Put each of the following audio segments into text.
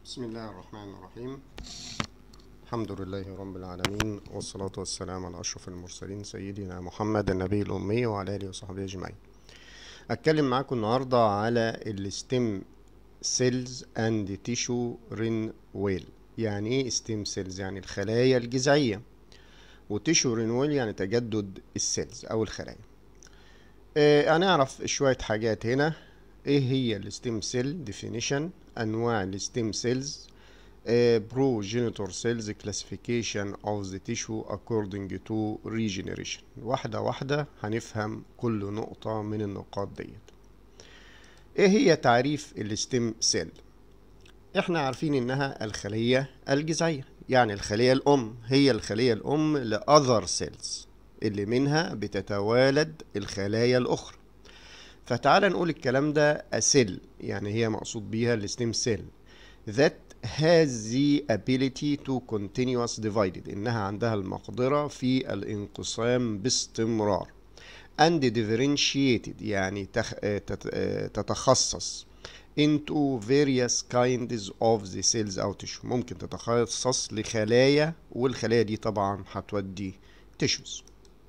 بسم الله الرحمن الرحيم الحمد لله رب العالمين والصلاة والسلام على أشرف المرسلين سيدنا محمد النبي الأمي وعلى آله وصحبه أجمعين أتكلم معاكم النهاردة على الستيم سيلز اند تيشو رينويل يعني ايه ستيم سيلز يعني الخلايا الجذعية وتيشو رينويل يعني تجدد السيلز أو الخلايا آه هنعرف شوية حاجات هنا ايه هي الستيم سيل ديفينيشن انواع الستيم سيلز بروجينيتور سيلز كلاسيفيكيشن اوف ذا تيشو according to regeneration واحدة واحدة هنفهم كل نقطة من النقاط ديت ايه هي تعريف الستيم سيل احنا عارفين انها الخلية الجذعية يعني الخلية الام هي الخلية الام لأذر سيلز اللي منها بتتوالد الخلايا الأخرى فتعال نقول الكلام ده أسيل يعني هي مقصود بيها الستيم سيل that has the ability to continuous divided إنها عندها المقدرة في الانقسام باستمرار and differentiated يعني تخ... تتخصص into various kinds of the cells أو tissue ممكن تتخصص لخلايا والخلايا دي طبعا هتودي tissues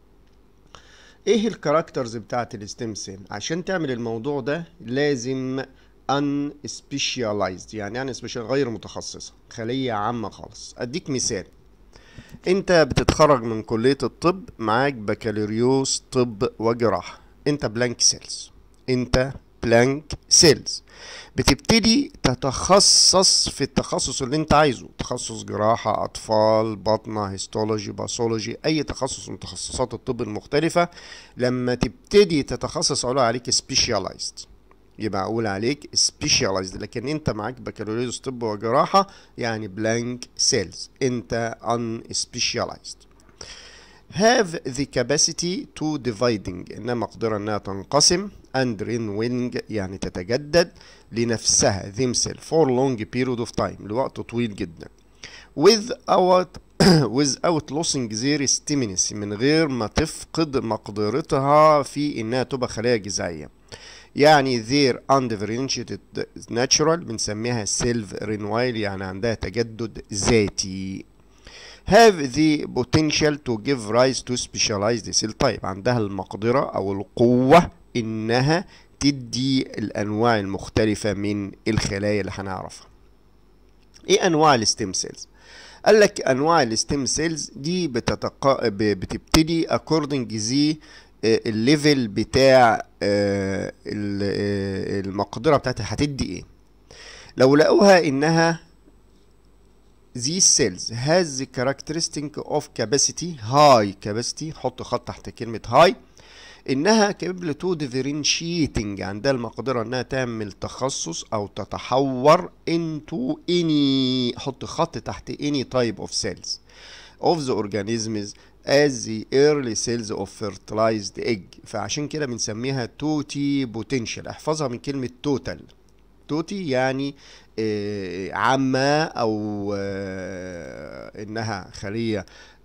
ايه الكاركترز بتاعت الستيم سيل عشان تعمل الموضوع ده لازم ان سبيشاليزد يعني يعني سبيشال غير متخصصه خليه عامه خالص اديك مثال انت بتتخرج من كليه الطب معاك بكالوريوس طب وجراحه انت بلانك سيلز انت بلانك سيلز بتبتدي تتخصص في التخصص اللي انت عايزه تخصص جراحة أطفال بطنة هيستولوجي باثولوجي أي تخصص من تخصصات الطب المختلفة لما تبتدي تتخصص أقول عليك سبيشاليزد يبقى أقول عليك سبيشاليزد لكن أنت معاك بكالوريوس طب وجراحة يعني بلانك سيلز أنت ان سبيشاليزد have the capacity to dividing إنها مقدرة إنها تنقسم and renewing يعني تتجدد لنفسها themselves for long period of time لوقت طويل جدا without without losing their stimulus من غير ما تفقد مقدرتها في إنها تبقى خلايا جذعية يعني their undifferentiated natural بنسميها self renewal يعني عندها تجدد ذاتي have the potential to give rise to specialized cell type عندها المقدرة أو القوة إنها تدي الأنواع المختلفة من الخلايا اللي هنعرفها. إيه أنواع الستيم سيلز؟ قال لك أنواع الستيم سيلز دي بتتق... بتبتدي according the الليفل بتاع المقدرة بتاعتها هتدي إيه؟ لو لقوها إنها these cells has the characteristic of capacity high capacity حط خط تحت كلمة high إنها capable to differentiating عندها المقدرة إنها تعمل تخصص أو تتحور into any حط خط تحت any type of cells of the organisms as the early cells of fertilized egg فعشان كده بنسميها توتي potential احفظها من كلمة total توتي يعني عامة أو إنها خلية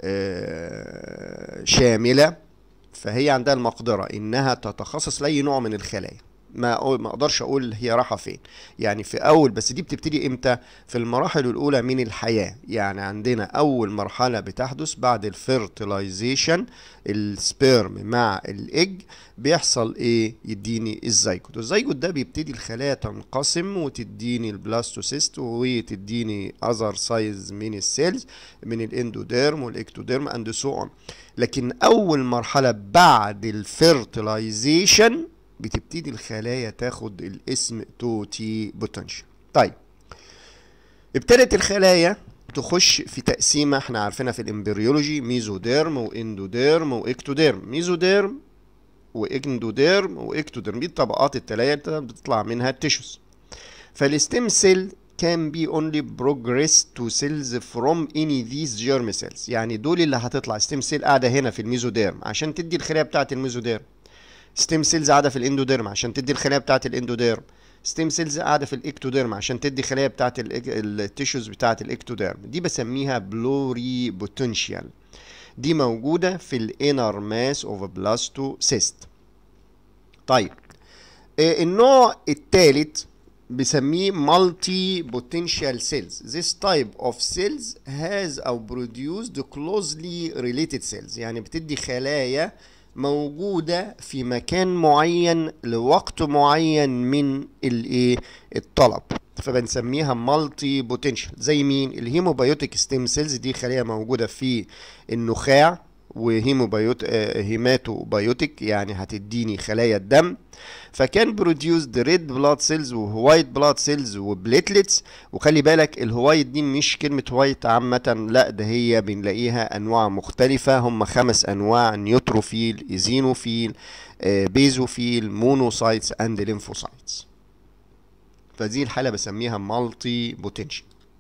شاملة فهي عندها المقدرة إنها تتخصص لأي نوع من الخلايا ما ما اقدرش اقول هي رايحه فين يعني في اول بس دي بتبتدي امتى في المراحل الاولى من الحياه يعني عندنا اول مرحله بتحدث بعد الفيرتلايزيشن السبيرم مع الايج بيحصل ايه يديني الزيجوت الزيجوت ده بيبتدي الخلايا تنقسم وتديني البلاستوسيست وتديني اذر سايز من السيلز من الاندوديرم والاكتوديرم اند سو اون لكن اول مرحله بعد الفيرتلايزيشن بتبتدي الخلايا تاخد الاسم توتي بوتنشال طيب ابتدت الخلايا تخش في تقسيمة احنا عارفينها في الامبريولوجي ميزوديرم واندوديرم واكتوديرم ميزوديرم واندوديرم واكتوديرم دي الطبقات التلاتة بتطلع منها التيشوز فالستيم سيل can be only progress to cells from any these germ cells يعني دول اللي هتطلع ستيم سيل قاعدة هنا في الميزوديرم عشان تدي الخلايا بتاعة الميزوديرم ستيم سيلز قاعده في الاندوديرم عشان تدي الخلايا بتاعه الاندوديرم ستيم سيلز قاعده في الاكتوديرم عشان تدي خلايا بتاعه التيشوز بتاعه الاكتوديرم دي بسميها بلوري بوتنشال دي موجوده في الانر ماس اوف بلاستوسيست طيب النوع الثالث بسميه multi potential cells this type of cells has or produced closely related cells يعني بتدي خلايا موجودة في مكان معين لوقت معين من الايه الطلب فبنسميها مالتي بوتنشال زي مين الهيموبايوتيك ستيم سيلز دي خليه موجوده في النخاع وهيموبايوت آه هيماتوبايوتيك يعني هتديني خلايا الدم فكان بروديوسد ريد بلاد سيلز ووايت بلاد سيلز وبليتلتس وخلي بالك الهوايت دي مش كلمه وايت عامه لا ده هي بنلاقيها انواع مختلفه هم خمس انواع نيوتروفيل ايزينوفيل آه بيزوفيل مونوسايتس اند ليمفوسايتس فدي الحاله بسميها مالتي بوتنشال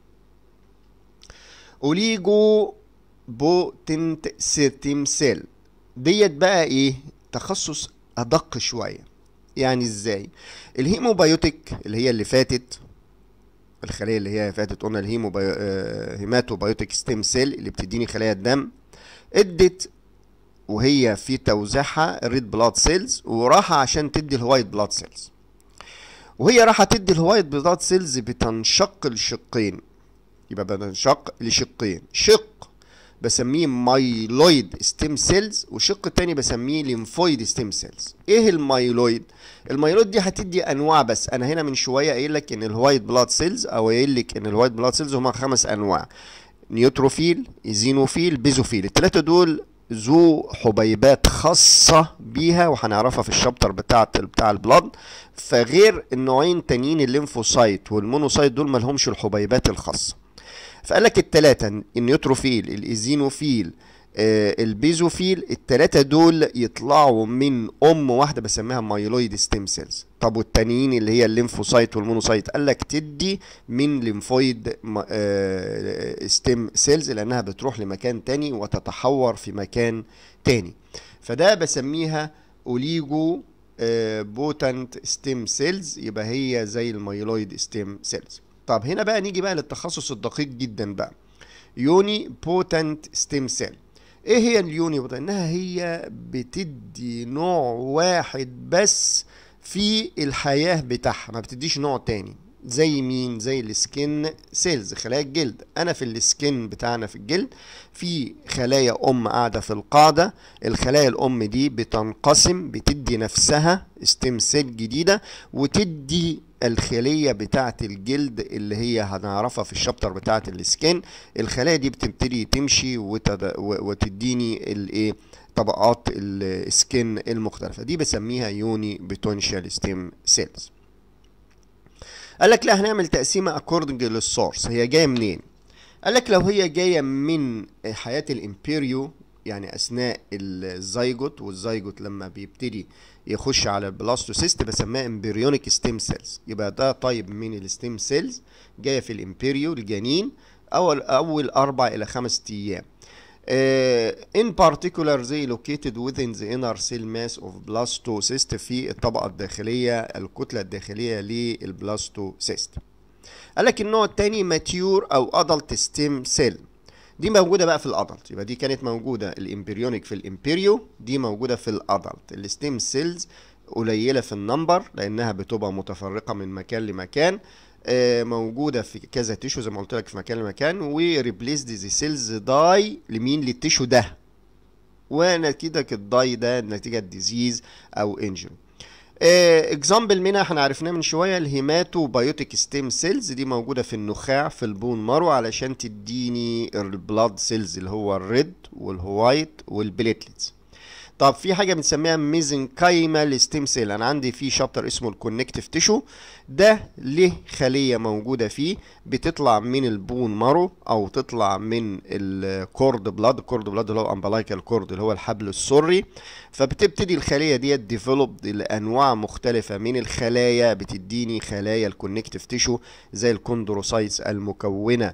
اوليجو بوتنت سيتيم سيل ديت بقى ايه تخصص ادق شويه يعني ازاي الهيموبايوتيك اللي هي اللي فاتت الخليه اللي هي فاتت قلنا الهيموبايو آه هيماتوبايوتيك ستيم سيل اللي بتديني خلايا الدم ادت وهي في توزيعها الريد بلاد سيلز وراحه عشان تدي الوايت بلاد سيلز وهي راح تدي الوايت بلاد سيلز بتنشق لشقين يبقى بتنشق لشقين شق بسميه مايلويد ستيم سيلز والشق التاني بسميه ليمفويد ستيم سيلز ايه المايلويد المايلويد دي هتدي انواع بس انا هنا من شويه قايل لك ان الوايت بلاد سيلز او قايل لك ان الوايت بلاد سيلز هما خمس انواع نيوتروفيل ايزينوفيل بيزوفيل الثلاثه دول ذو حبيبات خاصة بيها وهنعرفها في الشابتر بتاع بتاع البلاد فغير النوعين تانيين الليمفوسايت والمونوسايت دول مالهمش الحبيبات الخاصة فقال لك التلاتة النيوتروفيل الايزينوفيل آه البيزوفيل التلاتة دول يطلعوا من ام واحده بسميها مايلويد ستيم سيلز طب والتانيين اللي هي الليمفوسايت والمونوسايت قال لك تدي من ليمفويد آه ستيم سيلز لانها بتروح لمكان تاني وتتحور في مكان تاني فده بسميها اوليجو آه بوتنت ستيم سيلز يبقى هي زي المايلويد ستيم سيلز طب هنا بقى نيجي بقى للتخصص الدقيق جدا بقى يوني بوتنت ستيم سيل ايه هي اليوني بوتنت انها هي بتدي نوع واحد بس في الحياة بتاعها ما بتديش نوع تاني زي مين زي السكين سيلز خلايا الجلد انا في السكين بتاعنا في الجلد في خلايا ام قاعده في القاعده الخلايا الام دي بتنقسم بتدي نفسها ستيم سيل جديده وتدي الخليه بتاعه الجلد اللي هي هنعرفها في الشابتر بتاعه السكين الخلايا دي بتبتدي تمشي وتد... وتديني الايه طبقات السكين المختلفه دي بسميها يوني بوتنشال ستيم سيلز قال لك لا هنعمل تقسيمه اكوردنج للسورس هي جايه منين قال لك لو هي جايه من حياه الامبيريو يعني اثناء الزيجوت والزيجوت لما بيبتدي يخش على البلاستوسيست بسميها امبريونيك ستيم سيلز يبقى ده طيب من الستيم سيلز جايه في الامبيريو الجنين اول اول اربع الى خمس ايام Uh, in particular they located within the inner cell mass of blastocyst في الطبقة الداخلية الكتلة الداخلية للبلاستوسيست. قال لك النوع الثاني ماتيور او ادلت ستيم سيل دي موجودة بقى في الادلت يبقى دي كانت موجودة الامبريونيك في الامبيريو دي موجودة في الادلت الستيم سيلز قليلة في النمبر لانها بتبقى متفرقة من مكان لمكان موجوده في كذا تيشو زي ما قلت لك في مكان لمكان وريبليسد ذا سيلز داي لمين للتيشو ده ونتيجه الداي ده نتيجه ديزيز او انجري اكزامبل منها احنا عرفناه من شويه الهيماتو بايوتيك ستيم سيلز دي موجوده في النخاع في البون مارو علشان تديني البلاد سيلز اللي هو الريد والهوايت والبليتلتس طب في حاجه بنسميها ميزنكايمال ستيم سيل انا عندي في شابتر اسمه الكونكتيف تيشو ده ليه خليه موجوده فيه بتطلع من البون مارو او تطلع من الكورد بلاد الكورد بلاد اللي هو امبلايكال كورد اللي هو الحبل السري فبتبتدي الخليه ديت ديفلوب لانواع مختلفه من الخلايا بتديني خلايا الكونكتيف تيشو زي الكوندروسايتس المكونه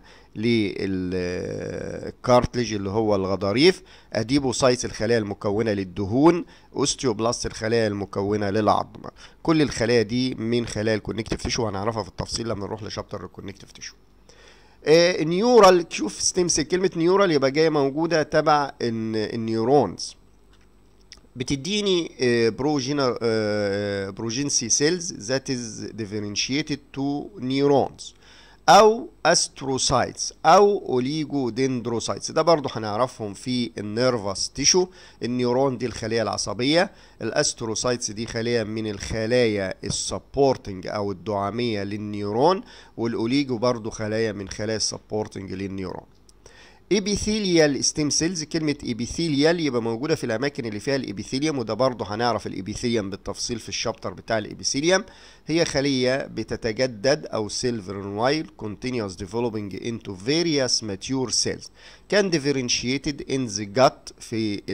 للكارتلج اللي هو الغضاريف اديبوسايتس الخلايا المكونه للدهون اوستيوبلاست الخلايا المكونه للعظم كل الخلايا دي من خلايا الكونكتيف تيشو هنعرفها في التفصيل لما نروح لشابتر الكونكتيف تيشو آه نيورال شوف ستيم سيل كلمه نيورال يبقى جايه موجوده تبع النيورونز بتديني بروجينا بروجينسي سيلز ذات از differentiated تو نيورونز او استروسايتس او اوليجو دندروسايتس ده برضو هنعرفهم في النيرفس تيشو النيورون دي الخليه العصبيه الاستروسايتس دي خليه من الخلايا السبورتنج او الدعاميه للنيورون والاوليجو برضو خلايا من خلايا السبورتنج للنيورون ايبيثيليال ستيم سيلز كلمة ايبيثيليال يبقى موجودة في الأماكن اللي فيها الإبيثيليوم وده برضه هنعرف الإبيثيليوم بالتفصيل في الشابتر بتاع الإبيثيليوم هي خلية بتتجدد أو سيلفر وايل continuous developing into various mature cells كان differentiated in the gut في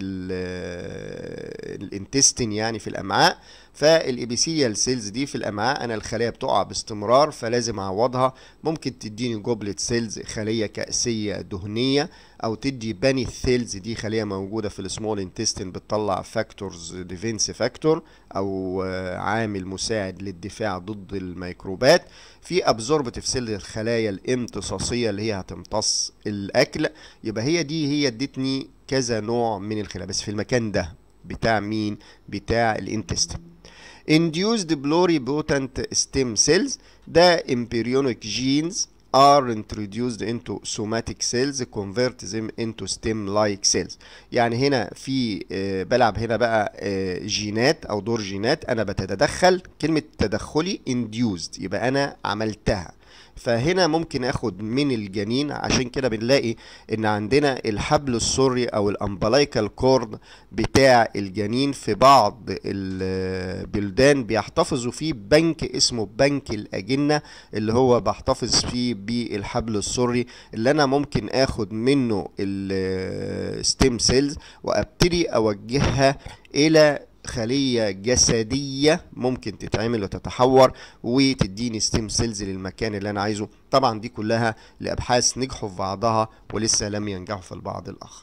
الانتستين يعني في الأمعاء فالإبيثيليال سيلز دي في الأمعاء أنا الخلايا بتقع باستمرار فلازم أعوضها ممكن تديني جوبلت سيلز خلية كأسية دهنية او تدي باني سيلز دي خليه موجوده في السمول انتستين بتطلع فاكتورز ديفنس فاكتور او عامل مساعد للدفاع ضد الميكروبات في ابزوربتيف سيل الخلايا الامتصاصيه اللي هي هتمتص الاكل يبقى هي دي هي ادتني كذا نوع من الخلايا بس في المكان ده بتاع مين بتاع الانتستين induced pluripotent stem cells ده embryonic genes are introduced into somatic cells convert them into stem like cells يعني هنا في آه بلعب هنا بقى آه جينات او دور جينات انا بتدخل كلمة تدخلي induced يبقى انا عملتها فهنا ممكن اخد من الجنين عشان كده بنلاقي ان عندنا الحبل السري او الامبلايكال كورد بتاع الجنين في بعض البلدان بيحتفظوا فيه بنك اسمه بنك الاجنه اللي هو بحتفظ فيه بالحبل السري اللي انا ممكن اخد منه الستيم سيلز وابتدي اوجهها الى خلية جسدية ممكن تتعمل وتتحور وتديني ستيم سيلز للمكان اللي أنا عايزه طبعا دي كلها لأبحاث نجحوا في بعضها ولسه لم ينجحوا في البعض الآخر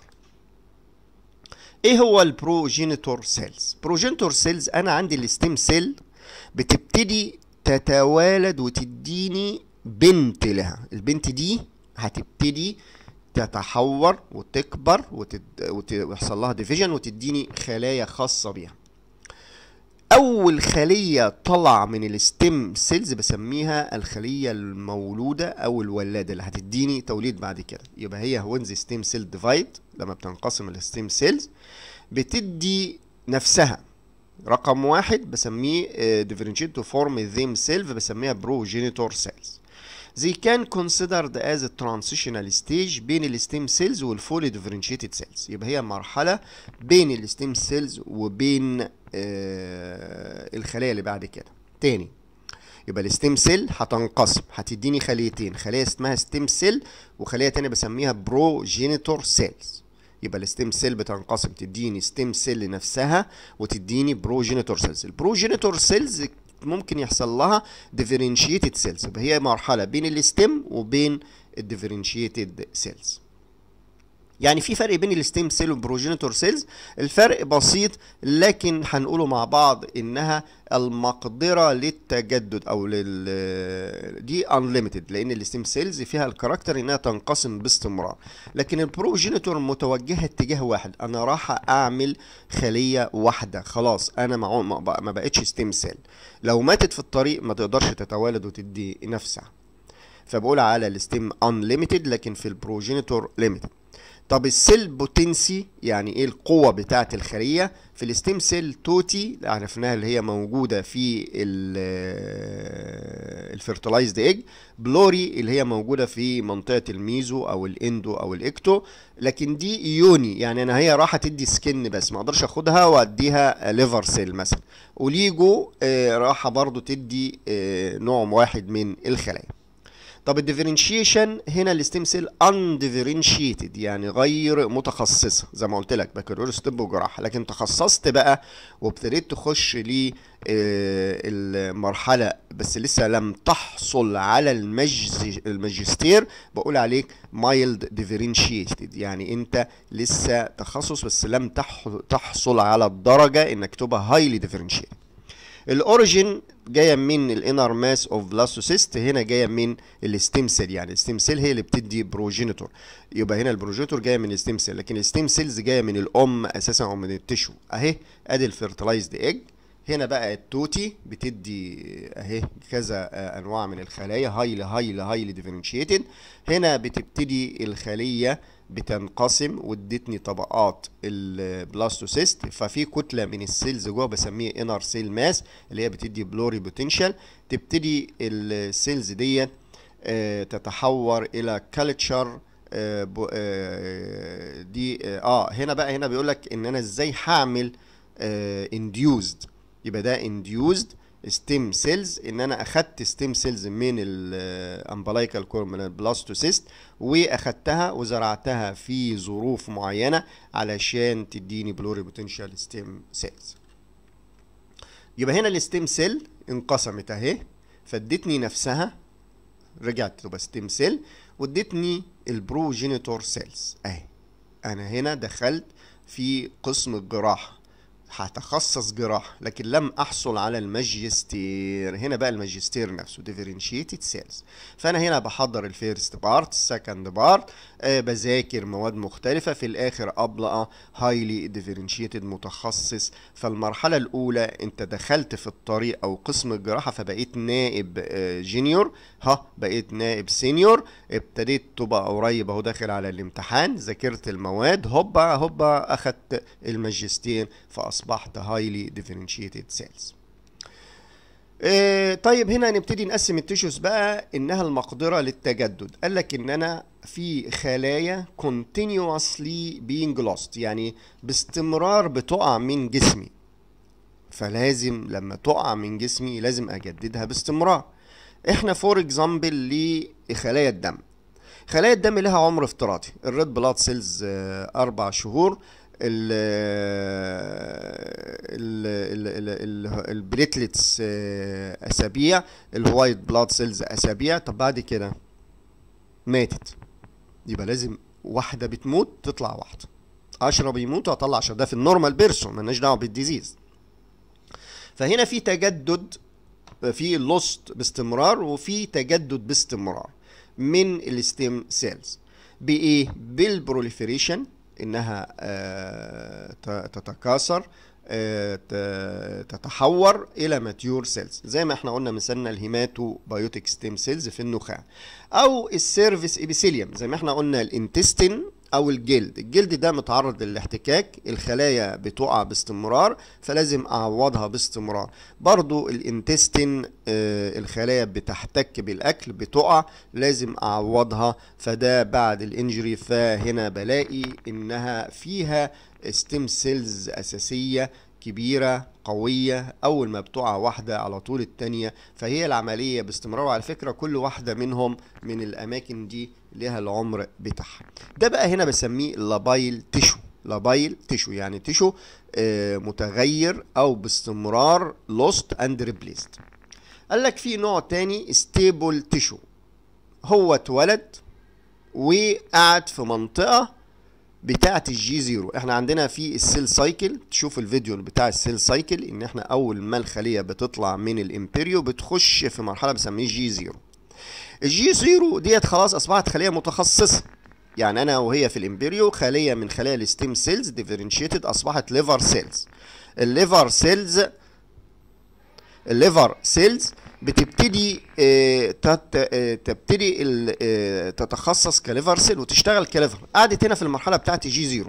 ايه هو البروجينيتور سيلز بروجينيتور سيلز انا عندي الستيم سيل بتبتدي تتوالد وتديني بنت لها البنت دي هتبتدي تتحور وتكبر وتد... وت... ويحصل لها ديفيجن وتديني خلايا خاصة بيها اول خليه طلع من الستيم سيلز بسميها الخليه المولوده او الولاده اللي هتديني توليد بعد كده يبقى هي وينز ستيم سيل ديفايد لما بتنقسم الستيم سيلز بتدي نفسها رقم واحد بسميه ديفرنشيت تو فورم ذيم سيلف بسميها بروجينيتور سيلز they can considered as a transitional stage بين الستيم سيلز والفولي differentiated سيلز يبقى هي مرحلة بين الستيم سيلز وبين آه الخلايا اللي بعد كده تاني يبقى الستيم سيل هتنقسم هتديني خليتين خلية اسمها ستيم سيل وخلية تانية بسميها بروجينيتور سيلز يبقى الستيم سيل بتنقسم تديني ستيم سيل نفسها وتديني بروجينيتور سيلز البروجينيتور سيلز ممكن يحصل لها differentiated cells يبقى هي مرحلة بين الستيم وبين الديفرنشيتد سيلز يعني في فرق بين الستيم سيل والبروجينيتور سيلز الفرق بسيط لكن هنقوله مع بعض انها المقدره للتجدد او لل دي انليميتد لان الستيم سيلز فيها الكاركتر انها تنقسم باستمرار لكن البروجينيتور متوجهه اتجاه واحد انا راح اعمل خليه واحده خلاص انا ما بقتش ستيم سيل لو ماتت في الطريق ما تقدرش تتوالد وتدي نفسها فبقول على الستيم انليميتد لكن في البروجينيتور ليميتد طب السيل بوتنسي يعني ايه القوه بتاعه الخليه في الستيم سيل توتي عرفناها اللي هي موجوده في الفيرتلايزد ايج بلوري اللي هي موجوده في منطقه الميزو او الاندو او الاكتو لكن دي ايوني يعني انا هي راحه تدي سكن بس ما اقدرش اخدها واديها ليفر سيل مثلا وليجو آه راحه برضو تدي آه نوع واحد من الخلايا طب الديفرنشيشن هنا الستيم سيل انديفرنشيتد يعني غير متخصصه زي ما قلت لك بكالوريوس طب وجراحه لكن تخصصت بقى وابتديت تخش ل المرحله بس لسه لم تحصل على الماجستير بقول عليك مايلد ديفرنشيتد يعني انت لسه تخصص بس لم تحصل على الدرجه انك تبقى هايلي ديفرنشيتد الاوريجين جايه من الانر ماس اوف بلاستوسيست هنا جايه من الستيم سيل يعني الستيم سيل هي اللي بتدي بروجينيتور يبقى هنا البروجينيتور جايه من الستيم سيل لكن الستيم سيلز جايه من الام اساسا او من التشو اهي ادي الفيرتلايزد ايج هنا بقى التوتي بتدي اهي كذا انواع من الخلايا هايلي هايلي هايلي ديفرنشيتد هنا بتبتدي الخليه بتنقسم وادتني طبقات البلاستوسيست ففي كتله من السيلز جوه بسميها انر سيل ماس اللي هي بتدي بلوري بوتنشال تبتدي السيلز ديت تتحور الى كالتشر دي اه هنا بقى هنا بيقول لك ان انا ازاي هعمل انديوزد يبقى ده انديوزد ستيم سيلز ان انا اخدت ستيم سيلز من الامبلايكال كور من البلاستوسيست واخدتها وزرعتها في ظروف معينه علشان تديني بلوري بوتنشال ستيم سيلز يبقى هنا الستيم سيل انقسمت اهي فادتني نفسها رجعت تبقى ستيم سيل وادتني البروجينيتور سيلز اهي انا هنا دخلت في قسم الجراحه هتخصص جراحة لكن لم أحصل على الماجستير هنا بقى الماجستير نفسه differentiated cells فأنا هنا بحضر الفيرست بارت السكند بارت آه بذاكر مواد مختلفة في الآخر أبلغ هايلي differentiated متخصص فالمرحلة الأولى أنت دخلت في الطريق أو قسم الجراحة فبقيت نائب آه جينيور ها بقيت نائب سينيور ابتديت تبقى قريب اهو داخل على الامتحان ذاكرت المواد هوبا هوبا اخدت الماجستير فاصبحت هايلي ديفرنشيتد سيلز إيه طيب هنا نبتدي نقسم التيشوز بقى انها المقدره للتجدد قال لك ان انا في خلايا continuously being lost يعني باستمرار بتقع من جسمي فلازم لما تقع من جسمي لازم اجددها باستمرار احنا فور اكزامبل لخلايا الدم خلايا الدم لها عمر افتراضي الريد بلاد سيلز اربع شهور البليتلتس اسابيع الوايت بلاد سيلز اسابيع طب بعد كده ماتت يبقى لازم واحده بتموت تطلع واحده 10 بيموتوا هطلع 10 ده في النورمال بيرسون مالناش دعوه بالديزيز فهنا في تجدد في لوست باستمرار وفي تجدد باستمرار من الستيم سيلز بايه بالبروليفريشن انها آه تتكاثر آه تتحور الى ماتيور سيلز زي ما احنا قلنا مثلنا الهيماتو بايوتيك ستيم سيلز في النخاع او السيرفيس ابيثيليوم زي ما احنا قلنا الانتستين او الجلد الجلد ده متعرض للاحتكاك الخلايا بتقع باستمرار فلازم اعوضها باستمرار برضو الانتستين آه الخلايا بتحتك بالاكل بتقع لازم اعوضها فده بعد الانجري فهنا بلاقي انها فيها ستيم سيلز اساسيه كبيرة قوية أول ما بتقع واحدة على طول التانية فهي العملية باستمرار وعلى فكرة كل واحدة منهم من الأماكن دي لها العمر بتاعها ده بقى هنا بسميه لابايل تيشو لابايل تيشو يعني تيشو آه متغير أو باستمرار لوست أند ريبليست قال لك في نوع تاني ستيبل تيشو هو اتولد وقعد في منطقة بتاعه الجي زيرو احنا عندنا في السيل سايكل تشوف الفيديو بتاع السيل سايكل ان احنا اول ما الخليه بتطلع من الامبريو بتخش في مرحله بنسميه جي زيرو الجي زيرو ديت خلاص اصبحت خليه متخصصه يعني انا وهي في الامبريو خليه من خلايا الستيم سيلز ديفرنشيتد اصبحت ليفر سيلز الليفر سيلز الليفر سيلز بتبتدي اه تت اه تبتدي اه تتخصص كليفر سيل وتشتغل كليفر قعدت هنا في المرحله بتاعت جي زيرو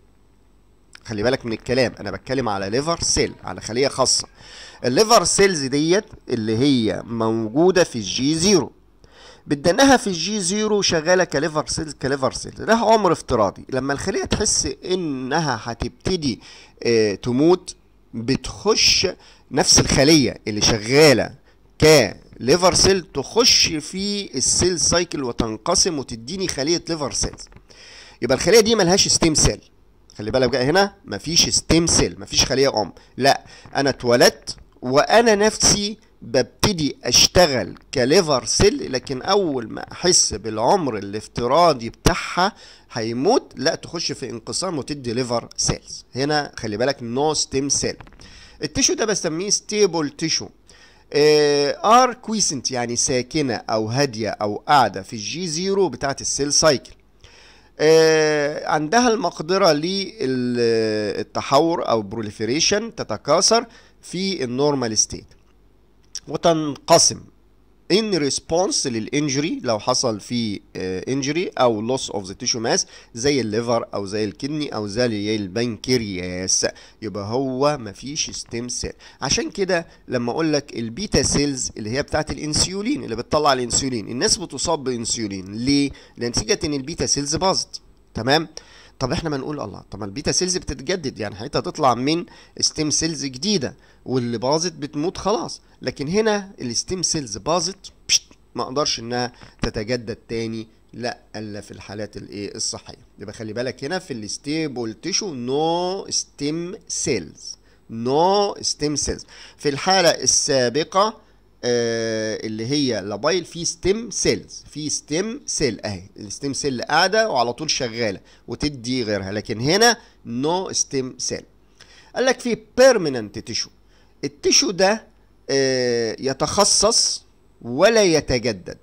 خلي بالك من الكلام انا بتكلم على ليفر سيل على خليه خاصه الليفر سيلز ديت اللي هي موجوده في الجي زيرو بدناها في الجي زيرو شغاله كليفر سيل كليفر سيل لها عمر افتراضي لما الخليه تحس انها هتبتدي اه تموت بتخش نفس الخليه اللي شغاله كليفر سيل تخش في السيل سايكل وتنقسم وتديني خليه ليفر سيلز يبقى الخليه دي ملهاش ستيم سيل خلي بالك بقى هنا مفيش ستيم سيل مفيش خليه ام لا انا اتولدت وانا نفسي ببتدي اشتغل كليفر سيل لكن اول ما احس بالعمر الافتراضي بتاعها هيموت لا تخش في انقسام وتدي ليفر سيلز هنا خلي بالك نو ستيم سيل التيشو ده بسميه ستيبل تيشو ار كويسنت يعني ساكنه او هاديه او قاعده في الجي زيرو بتاعت السيل سايكل آه، عندها المقدرة للتحور أو بروليفريشن تتكاثر في النورمال ستيت وتنقسم in response للانجري لو حصل في انجري او loss of the tissue mass زي الليفر او زي الكدني او زي البنكرياس يبقى هو مفيش ستيم سيل عشان كده لما اقول لك البيتا سيلز اللي هي بتاعت الانسولين اللي بتطلع الانسولين الناس بتصاب بانسولين ليه لنتيجه ان البيتا سيلز باظت تمام طب احنا ما نقول الله طب ما البيتا سيلز بتتجدد يعني حياتها تطلع من ستيم سيلز جديده واللي باظت بتموت خلاص لكن هنا الستيم سيلز باظت بشت، ما اقدرش انها تتجدد تاني لا الا في الحالات الايه الصحيه يبقى خلي بالك هنا في الستيبل تيشو نو ستيم سيلز نو ستيم سيلز في الحاله السابقه آه اللي هي لابايل في ستيم سيلز في ستيم سيل اهي الستيم سيل قاعده وعلى طول شغاله وتدي غيرها لكن هنا نو ستيم سيل قال لك في بيرمننت تيشو التيشو ده آه يتخصص ولا يتجدد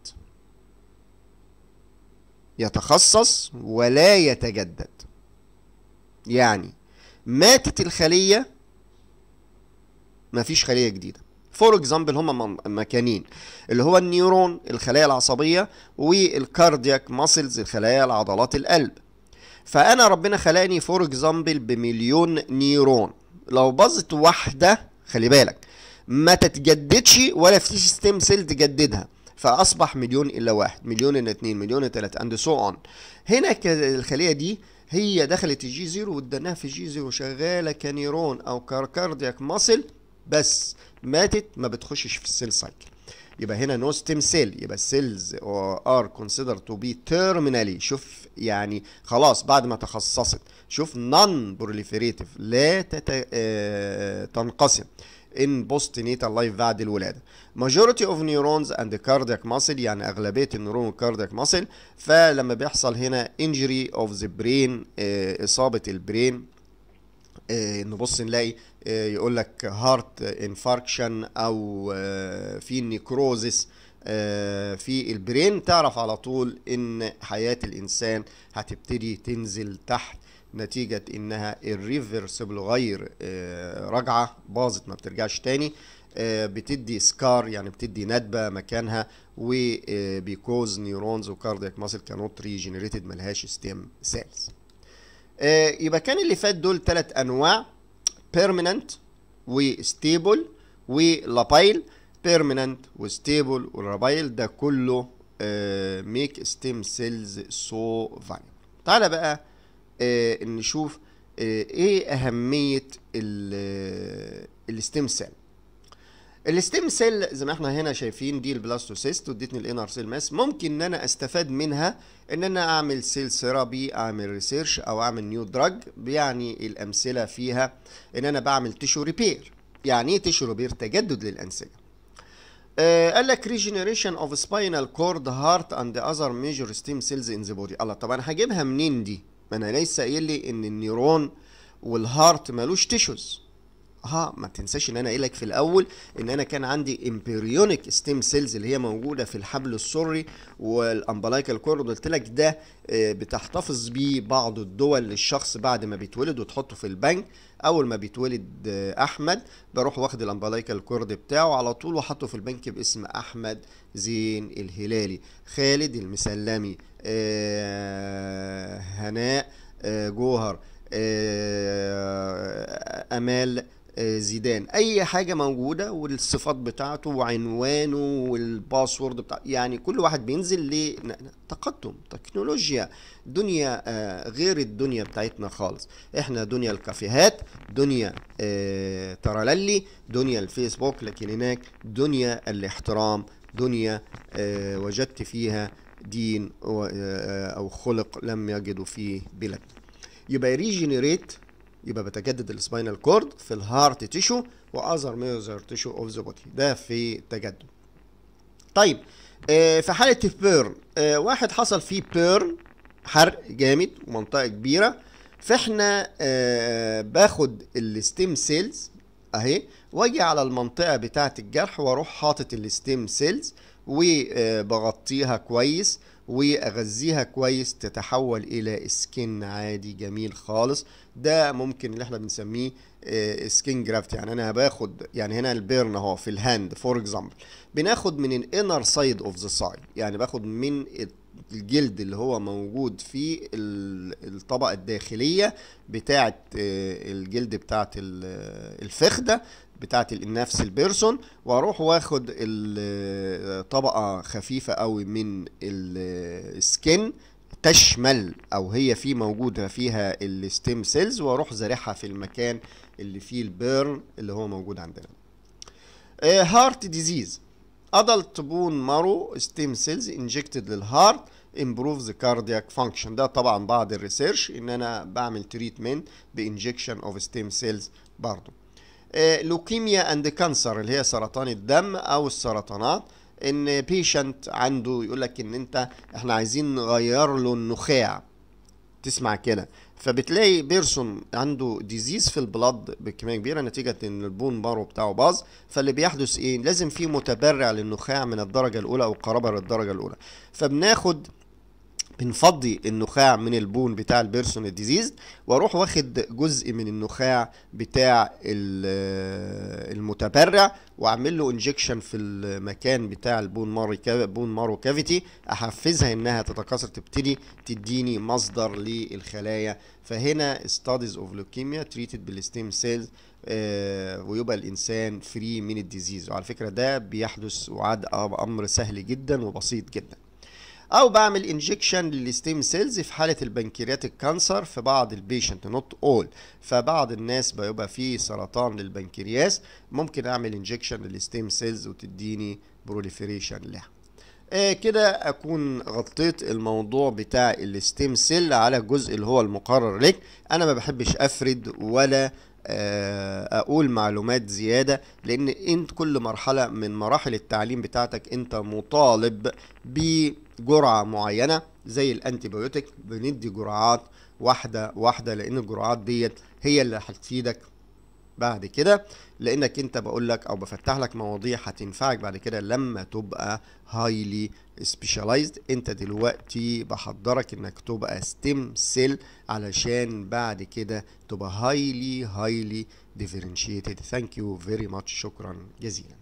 يتخصص ولا يتجدد يعني ماتت الخليه مفيش خليه جديده فور اكزامبل هما مكانين اللي هو النيورون الخلايا العصبيه والكاردياك ماسلز الخلايا العضلات القلب فانا ربنا خلقني فور اكزامبل بمليون نيورون لو باظت واحده خلي بالك ما تتجددش ولا في ستيم سيل تجددها فاصبح مليون الا واحد مليون الا اتنين مليون الا تلاته اند سو اون هنا الخليه دي هي دخلت الجي زيرو واديناها في الجي زيرو شغاله كنيرون او كاردياك ماسل بس ماتت ما بتخشش في السيل سايكل يبقى هنا نو ستيم سيل يبقى السيلز ار كونسيدر تو بي تيرمينالي شوف يعني خلاص بعد ما تخصصت شوف نون بروليفريتيف لا تت... آه... تنقسم in postnatal life بعد الولادة majority of neurons and cardiac muscle يعني أغلبية النيرون والكاردياك muscle فلما بيحصل هنا injury of the brain آه إصابة البرين آه نبص نلاقي آه يقول لك هارت انفاركشن او آه في نيكروزس في البرين تعرف على طول ان حياة الانسان هتبتدي تنزل تحت نتيجة انها الريفرسبل غير راجعة باظت ما بترجعش تاني بتدي سكار يعني بتدي ندبة مكانها وبيكوز نيورونز وكاردياك ماسل كانوت ريجنريتد ملهاش ستيم سيلز يبقى كان اللي فات دول ثلاث انواع بيرمننت وستيبل ولابايل بيرمننت وستيبل والرابايل ده كله ميك ستيم سيلز سو فاليبل تعالى بقى آه نشوف آه ايه اهميه الستيم سيل الستيم سيل زي ما احنا هنا شايفين دي البلاستوسيست وادتني الانر سيل ماس ممكن ان انا استفاد منها ان انا اعمل سيل ثيرابي اعمل ريسيرش او اعمل نيو دراج يعني الامثله فيها ان انا بعمل تيشو ريبير يعني ايه تيشو ريبير تجدد للانسجه آه قال لك ريجنريشن اوف سباينال كورد هارت اند اذر ميجور ستيم سيلز ان ذا بودي الله طب انا هجيبها منين دي ما انا لسه قايل لي ان النيرون والهارت مالوش تيشوز ها ما تنساش ان انا قايل لك في الاول ان انا كان عندي امبريونيك ستيم سيلز اللي هي موجوده في الحبل السري والامبلايكال كورد قلت لك ده بتحتفظ بيه بعض الدول للشخص بعد ما بيتولد وتحطه في البنك اول ما بيتولد احمد بروح واخد الامبلايكال كورد بتاعه على طول وحطه في البنك باسم احمد زين الهلالي خالد المسلمي آه هناء آه جوهر آه امال زيدان اي حاجه موجوده والصفات بتاعته وعنوانه والباسورد بتاع يعني كل واحد بينزل لتقدم تكنولوجيا دنيا غير الدنيا بتاعتنا خالص احنا دنيا الكافيهات دنيا تراللي دنيا الفيسبوك لكن هناك دنيا الاحترام دنيا وجدت فيها دين او خلق لم يجدوا فيه بلد يبقى ريجنريت يبقى بتجدد السباينال كورد في الهارت تيشو واذر ميجر تيشو اوف ذا بودي ده في تجدد طيب آه في حاله البيرن آه واحد حصل فيه بيرن حرق جامد ومنطقه كبيره فاحنا آه باخد الستيم سيلز اهي واجي على المنطقه بتاعه الجرح واروح حاطط الستيم سيلز وبغطيها كويس واغذيها كويس تتحول الى سكين عادي جميل خالص ده ممكن اللي احنا بنسميه سكين جرافت يعني انا باخد يعني هنا البيرن اهو في الهاند فور اكزامبل بناخد من الانر سايد اوف ذا سايد يعني باخد من الجلد اللي هو موجود في الطبقه الداخليه بتاعه الجلد بتاعه الفخده بتاعه نفس البيرسون واروح واخد طبقه خفيفه قوي من السكن تشمل او هي في موجوده فيها الستيم سيلز واروح زارعها في المكان اللي فيه البيرن اللي هو موجود عندنا هارت ديزيز adult bone marrow stem cells injected للهارت improves the cardiac function ده طبعا بعد الريسيرش ان انا بعمل تريتمنت بانجكشن اوف ستيم سيلز برضه لوكيميا اند كانسر اللي هي سرطان الدم او السرطانات ان بيشنت عنده يقول لك ان انت احنا عايزين نغير له النخاع تسمع كده فبتلاقي بيرسون عنده ديزيز في البلد بكميه كبيره نتيجه ان البون بارو بتاعه باظ فاللي بيحدث ايه لازم في متبرع للنخاع من الدرجه الاولى او قرابه للدرجه الاولى فبناخد بنفضي النخاع من البون بتاع البيرسون الديزيز واروح واخد جزء من النخاع بتاع المتبرع واعمل له انجكشن في المكان بتاع البون مارو بون مارو كافيتي احفزها انها تتكاثر تبتدي تديني مصدر للخلايا فهنا ستاديز اوف لوكيميا تريتد بالستيم سيلز ويبقى الانسان فري من الديزيز وعلى فكره ده بيحدث وعاد امر سهل جدا وبسيط جدا او بعمل انجكشن للستيم سيلز في حاله البنكرياتيك كانسر في بعض البيشنت نوت اول فبعض الناس بيبقى فيه سرطان للبنكرياس ممكن اعمل انجكشن للستيم سيلز وتديني بروليفريشن لها آه كده اكون غطيت الموضوع بتاع الستيم سيل على الجزء اللي هو المقرر لك انا ما بحبش افرد ولا اقول معلومات زياده لان انت كل مرحله من مراحل التعليم بتاعتك انت مطالب بجرعه معينه زي الانتيبيوتيك بندي جرعات واحده واحده لان الجرعات ديت هي اللي هتفيدك بعد كده لانك انت بقول لك او بفتح لك مواضيع هتنفعك بعد كده لما تبقى هايلي سبيشاليزد انت دلوقتي بحضرك انك تبقى ستيم سيل علشان بعد كده تبقى هايلي هايلي differentiated ثانك يو فيري ماتش شكرا جزيلا